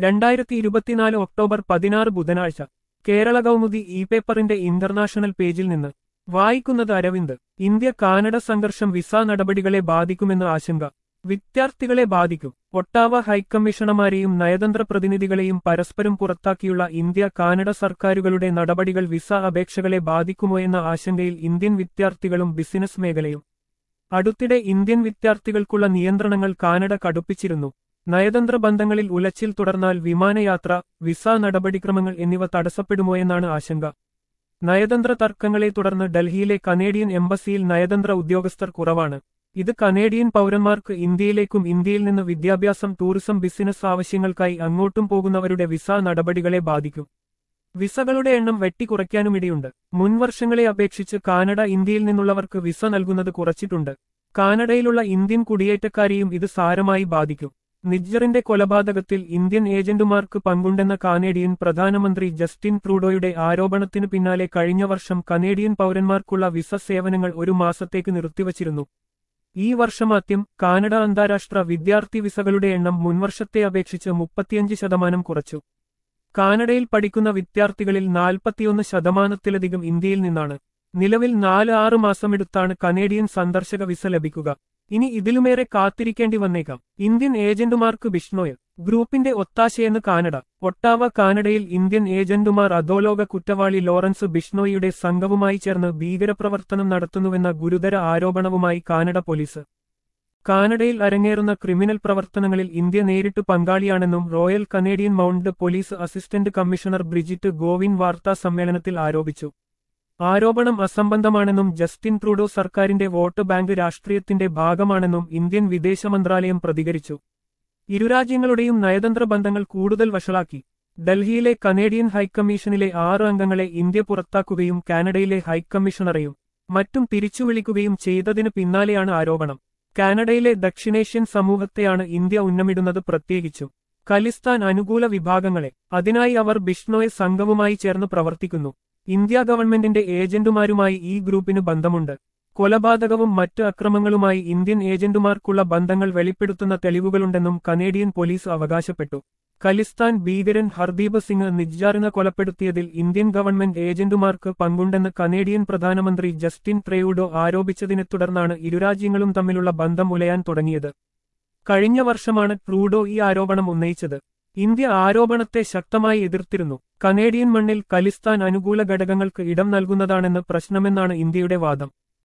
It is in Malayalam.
രണ്ടായിരത്തി ഇരുപത്തിനാല് ഒക്ടോബർ പതിനാറ് ബുധനാഴ്ച കേരള കൗമുദി ഇ പേപ്പറിന്റെ ഇന്റർനാഷണൽ പേജിൽ നിന്ന് വായിക്കുന്നത് അരവിന്ദ് ഇന്ത്യ കാനഡ സംഘർഷം വിസ നടപടികളെ ബാധിക്കുമെന്ന് ആശങ്ക വിദ്യാർത്ഥികളെ ബാധിക്കും ഒട്ടാവ ഹൈക്കമ്മീഷണർമാരെയും നയതന്ത്ര പ്രതിനിധികളെയും പരസ്പരം പുറത്താക്കിയുള്ള ഇന്ത്യ കാനഡ സർക്കാരുകളുടെ നടപടികൾ വിസ അപേക്ഷകളെ ബാധിക്കുമോ എന്ന ആശങ്കയിൽ ഇന്ത്യൻ വിദ്യാർത്ഥികളും ബിസിനസ് മേഖലയും അടുത്തിടെ ഇന്ത്യൻ വിദ്യാർത്ഥികൾക്കുള്ള നിയന്ത്രണങ്ങൾ കാനഡ കടുപ്പിച്ചിരുന്നു നയതന്ത്ര ബന്ധങ്ങളിൽ ഉലച്ചിൽ തുടർന്നാൽ വിമാനയാത്ര വിസ നടപടിക്രമങ്ങൾ എന്നിവ തടസ്സപ്പെടുമോ എന്നാണ് ആശങ്ക നയതന്ത്ര തർക്കങ്ങളെ തുടർന്ന് ഡൽഹിയിലെ കനേഡിയൻ എംബസിയിൽ നയതന്ത്ര ഉദ്യോഗസ്ഥർ കുറവാണ് ഇത് കനേഡിയൻ പൗരന്മാർക്ക് ഇന്ത്യയിലേക്കും ഇന്ത്യയിൽ നിന്ന് വിദ്യാഭ്യാസം ടൂറിസം ബിസിനസ് ആവശ്യങ്ങൾക്കായി അങ്ങോട്ടും പോകുന്നവരുടെ വിസ നടപടികളെ ബാധിക്കും വിസകളുടെ എണ്ണം വെട്ടിക്കുറയ്ക്കാനുമിടയുണ്ട് മുൻവർഷങ്ങളെ അപേക്ഷിച്ച് കാനഡ ഇന്ത്യയിൽ നിന്നുള്ളവർക്ക് വിസ നൽകുന്നത് കുറച്ചിട്ടുണ്ട് കാനഡയിലുള്ള ഇന്ത്യൻ കുടിയേറ്റക്കാരെയും ഇത് സാരമായി ബാധിക്കും നിജ്ജറിന്റെ കൊലപാതകത്തിൽ ഇന്ത്യൻ ഏജന്റുമാർക്ക് പങ്കുണ്ടെന്ന കാനേഡിയൻ പ്രധാനമന്ത്രി ജസ്റ്റിൻ ട്രൂഡോയുടെ ആരോപണത്തിനു പിന്നാലെ കഴിഞ്ഞ വർഷം കനേഡിയൻ പൗരന്മാർക്കുള്ള വിസ സേവനങ്ങൾ ഒരു മാസത്തേക്ക് നിർത്തിവച്ചിരുന്നു ഈ വർഷമാദ്യം കാനഡ അന്താരാഷ്ട്ര വിദ്യാർത്ഥി വിസകളുടെ എണ്ണം മുൻവർഷത്തെ അപേക്ഷിച്ച് മുപ്പത്തിയഞ്ച് ശതമാനം കുറച്ചു കാനഡയിൽ പഠിക്കുന്ന വിദ്യാർത്ഥികളിൽ നാൽപ്പത്തിയൊന്ന് ശതമാനത്തിലധികം ഇന്ത്യയിൽ നിന്നാണ് നിലവിൽ നാല് ആറ് മാസമെടുത്താണ് കനേഡിയൻ സന്ദർശക വിസ ലഭിക്കുക ഇനി ഇതിലുമേറെ കാത്തിരിക്കേണ്ടി വന്നേക്കാം ഇന്ത്യൻ ഏജന്റുമാർക്ക് ബിഷ്ണോയൽ ഗ്രൂപ്പിന്റെ ഒത്താശയെന്ന് കാനഡ ഒട്ടാവ കാനഡയിൽ ഇന്ത്യൻ ഏജന്റുമാർ അധോലോക കുറ്റവാളി ലോറൻസ് ബിഷ്ണോയിയുടെ സംഘവുമായി ചേർന്ന് ഭീകരപ്രവർത്തനം നടത്തുന്നുവെന്ന ഗുരുതര ആരോപണവുമായി കാനഡ പോലീസ് കാനഡയിൽ അരങ്ങേറുന്ന ക്രിമിനൽ പ്രവർത്തനങ്ങളിൽ ഇന്ത്യ നേരിട്ട് പങ്കാളിയാണെന്നും royal Canadian mount police assistant commissioner Brigitte Gauvin വാർത്താ സമ്മേളനത്തിൽ ആരോപിച്ചു ആരോപണം അസംബന്ധമാണെന്നും ജസ്റ്റിൻ ട്രൂഡോ സർക്കാരിന്റെ വോട്ട് ബാങ്ക് രാഷ്ട്രീയത്തിന്റെ ഭാഗമാണെന്നും ഇന്ത്യൻ വിദേശ മന്ത്രാലയം പ്രതികരിച്ചു ഇരുരാജ്യങ്ങളുടെയും നയതന്ത്ര ബന്ധങ്ങൾ കൂടുതൽ വഷളാക്കി ഡൽഹിയിലെ കനേഡിയൻ ഹൈക്കമ്മീഷനിലെ ആറ് അംഗങ്ങളെ ഇന്ത്യ പുറത്താക്കുകയും കാനഡയിലെ ഹൈക്കമ്മീഷണറെയും മറ്റും തിരിച്ചുവിളിക്കുകയും ചെയ്തതിനു പിന്നാലെയാണ് ആരോപണം കാനഡയിലെ ദക്ഷിണേഷ്യൻ സമൂഹത്തെയാണ് ഇന്ത്യ ഉന്നമിടുന്നത് പ്രത്യേകിച്ചും ഖലിസ്ഥാൻ അനുകൂല വിഭാഗങ്ങളെ അതിനായി അവർ ബിഷ്ണോയെ സംഘവുമായി ചേർന്ന് പ്രവർത്തിക്കുന്നു ഇന്ത്യ ഗവൺമെന്റിന്റെ ഏജന്റുമാരുമായി ഈ ഗ്രൂപ്പിന് ബന്ധമുണ്ട് കൊലപാതകവും മറ്റ് അക്രമങ്ങളുമായി ഇന്ത്യൻ ഏജന്റുമാർക്കുള്ള ബന്ധങ്ങൾ വെളിപ്പെടുത്തുന്ന തെളിവുകളുണ്ടെന്നും കനേഡിയൻ പോലീസ് അവകാശപ്പെട്ടു ഖലിസ്ഥാൻ ഭീകരൻ ഹർദീപ് സിംഗ് നിജ്ജാറിനെ കൊലപ്പെടുത്തിയതിൽ ഇന്ത്യൻ ഗവൺമെന്റ് ഏജന്റുമാർക്ക് പങ്കുണ്ടെന്ന് കനേഡിയൻ പ്രധാനമന്ത്രി ജസ്റ്റിൻ ട്രയൂഡോ ആരോപിച്ചതിനെ തുടർന്നാണ് ഇരുരാജ്യങ്ങളും തമ്മിലുള്ള ബന്ധം ഉലയാൻ തുടങ്ങിയത് കഴിഞ്ഞ വർഷമാണ് ട്രൂഡോ ഈ ആരോപണം ഉന്നയിച്ചത് ഇന്ത്യ ആരോപണത്തെ ശക്തമായി എതിർത്തിരുന്നു കനേഡിയൻ മണ്ണിൽ ഖലിസ്ഥാൻ അനുകൂല ഘടകങ്ങൾക്ക് ഇടം നൽകുന്നതാണെന്ന് പ്രശ്നമെന്നാണ് ഇന്ത്യയുടെ വാദം